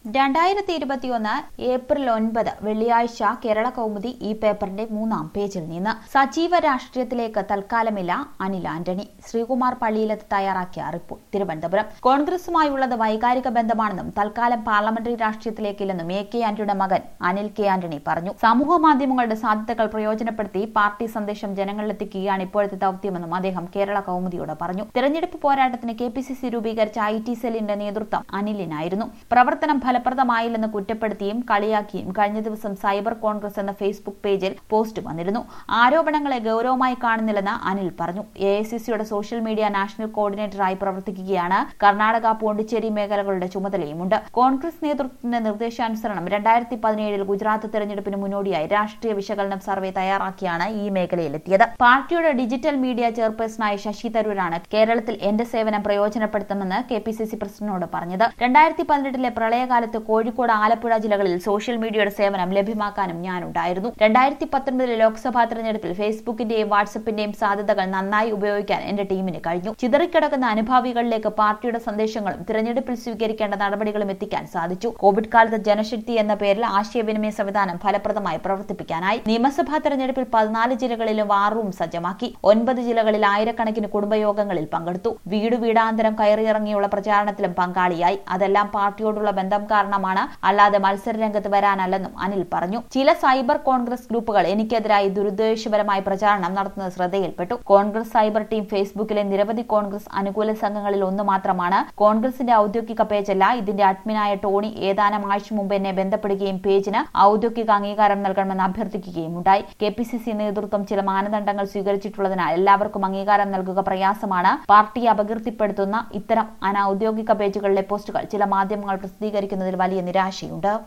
രണ്ടായിരത്തി ഇരുപത്തിയൊന്ന് ഏപ്രിൽ ഒൻപത് വെള്ളിയാഴ്ച കേരള കൗമുദി ഈ പേപ്പറിന്റെ മൂന്നാം പേജിൽ നിന്ന് സജീവ രാഷ്ട്രീയത്തിലേക്ക് തൽക്കാലമില്ല അനിൽ ആന്റണി ശ്രീകുമാർ പള്ളിയിലത്ത് തയ്യാറാക്കിയ റിപ്പോർട്ട് തിരുവനന്തപുരം കോൺഗ്രസുമായുള്ളത് വൈകാരിക ബന്ധമാണെന്നും തൽക്കാലം പാർലമെന്ററി രാഷ്ട്രീയത്തിലേക്കില്ലെന്നും എ കെ ആന്റണിയുടെ മകൻ അനിൽ കെ ആന്റണി പറഞ്ഞു സമൂഹ മാധ്യമങ്ങളുടെ സാധ്യതകൾ പ്രയോജനപ്പെടുത്തി പാർട്ടി സന്ദേശം ജനങ്ങളിലെത്തിക്കുകയാണ് ഇപ്പോഴത്തെ ദൌത്യമെന്നും അദ്ദേഹം കേരള കൗമുദിയോട് പറഞ്ഞു തെരഞ്ഞെടുപ്പ് പോരാട്ടത്തിന് കെ പി സി സി രൂപീകരിച്ച ഐ ടി സെല്ലിന്റെ നേതൃത്വം അനിലിനായിരുന്നു പ്രവർത്തനം ഫലപ്രദമായില്ലെന്ന് കുറ്റപ്പെടുത്തിയും കളിയാക്കിയും കഴിഞ്ഞ ദിവസം സൈബർ കോൺഗ്രസ് എന്ന ഫേസ്ബുക്ക് പേജിൽ പോസ്റ്റ് വന്നിരുന്നു ആരോപണങ്ങളെ ഗൌരവമായി കാണുന്നില്ലെന്ന് അനിൽ പറഞ്ഞു എ ഐ സി സിയുടെ സോഷ്യൽ മീഡിയ നാഷണൽ കോർഡിനേറ്ററായി പ്രവർത്തിക്കുകയാണ് കർണാടക പോണ്ടിച്ചേരി മേഖലകളുടെ ചുമതലയുമുണ്ട് കോൺഗ്രസ് നേതൃത്വത്തിന്റെ നിർദ്ദേശാനുസരണം രണ്ടായിരത്തി പതിനേഴിൽ ഗുജറാത്ത് തെരഞ്ഞെടുപ്പിന് മുന്നോടിയായി രാഷ്ട്രീയ വിശകലനം സർവേ തയ്യാറാക്കിയാണ് ഈ മേഖലയിലെത്തിയത് പാർട്ടിയുടെ ഡിജിറ്റൽ മീഡിയ ചെയർപേഴ്സണായ ശശി തരൂരാണ് കേരളത്തിൽ എന്റെ സേവനം പ്രയോജനപ്പെടുത്തുമെന്ന് കെ പി സി സി പ്രസിഡന്റിനോട് പറഞ്ഞത് രണ്ടായിരത്തി പതിനെട്ടിലെ പ്രളയകാലത്ത് കോഴിക്കോട് ആലപ്പുഴ ജില്ലകളിൽ സോഷ്യൽ മീഡിയയുടെ സേവനം ലഭ്യമാക്കാനും ഞാനുണ്ടായിരുന്നു രണ്ടായിരത്തി പത്തൊൻപതിലെ ലോക്സഭാ തെരഞ്ഞെടുപ്പിൽ ഫേസ്ബുക്കിന്റെയും വാട്സപ്പിന്റെയും സാധ്യതകൾ നന്നായി ഉപയോഗിക്കാൻ എന്റെ ടീമിന് കഴിഞ്ഞു ചിതറിക്കിടക്കുന്ന അനുഭാവികളിലേക്ക് പാർട്ടിയുടെ സന്ദേശങ്ങളും തിരഞ്ഞെടുപ്പിൽ സ്വീകരിക്കേണ്ട നടപടികളും എത്തിക്കാൻ സാധിച്ചു കോവിഡ് കാലത്ത് ജനശക്തി എന്ന പേരിൽ ആശയവിനിമയ സംവിധാനം ഫലപ്രദമായി പ്രവർത്തിപ്പിക്കാനായി നിയമസഭാ തെരഞ്ഞെടുപ്പിൽ പതിനാല് ജില്ലകളിലും വാർ റൂം സജ്ജമാക്കി ഒൻപത് ജില്ലകളിൽ ആയിരക്കണക്കിന് കുടുംബയോഗങ്ങളിൽ പങ്കെടുത്തു വീട് വീടാന്തരം കയറിയിറങ്ങിയുള്ള പ്രചാരണത്തിലും പങ്കാളിയായി അതെല്ലാം പാർട്ടിയോടുള്ള ബന്ധം കാരണമാണ് അല്ലാതെ മത്സര രംഗത്ത് വരാനല്ലെന്നും അനിൽ പറഞ്ഞു ചില സൈബർ കോൺഗ്രസ് ഗ്രൂപ്പുകൾ എനിക്കെതിരായി ദുരുദ്ദേശപരമായി പ്രചാരണം നടത്തുന്നത് ശ്രദ്ധയിൽപ്പെട്ടു കോൺഗ്രസ് സൈബർ ടീം ഫേസ്ബുക്കിലെ നിരവധി കോൺഗ്രസ് അനുകൂല സംഘങ്ങളിൽ ഒന്ന് മാത്രമാണ് കോൺഗ്രസിന്റെ ഔദ്യോഗിക പേജല്ല ഇതിന്റെ അഡ്മിനായ ടോണി ഏതാനും ആഴ്ച മുമ്പ് എന്നെ ബന്ധപ്പെടുകയും പേജിന് ഔദ്യോഗിക അംഗീകാരം നൽകണമെന്ന് അഭ്യർത്ഥിക്കുകയും ഉണ്ടായി കെ പി സി സി നേതൃത്വം ചില മാനദണ്ഡങ്ങൾ സ്വീകരിച്ചിട്ടുള്ളതിനാൽ എല്ലാവർക്കും അംഗീകാരം നൽകുക പ്രയാസമാണ് പാർട്ടിയെ അപകീർത്തിപ്പെടുത്തുന്ന ഇത്തരം അനൌദ്യോഗിക പേജുകളിലെ പോസ്റ്റുകൾ ചില മാധ്യമങ്ങൾ പ്രസിദ്ധീകരിക്കുന്നതിൽ വലിയ നിരാശയുണ്ട്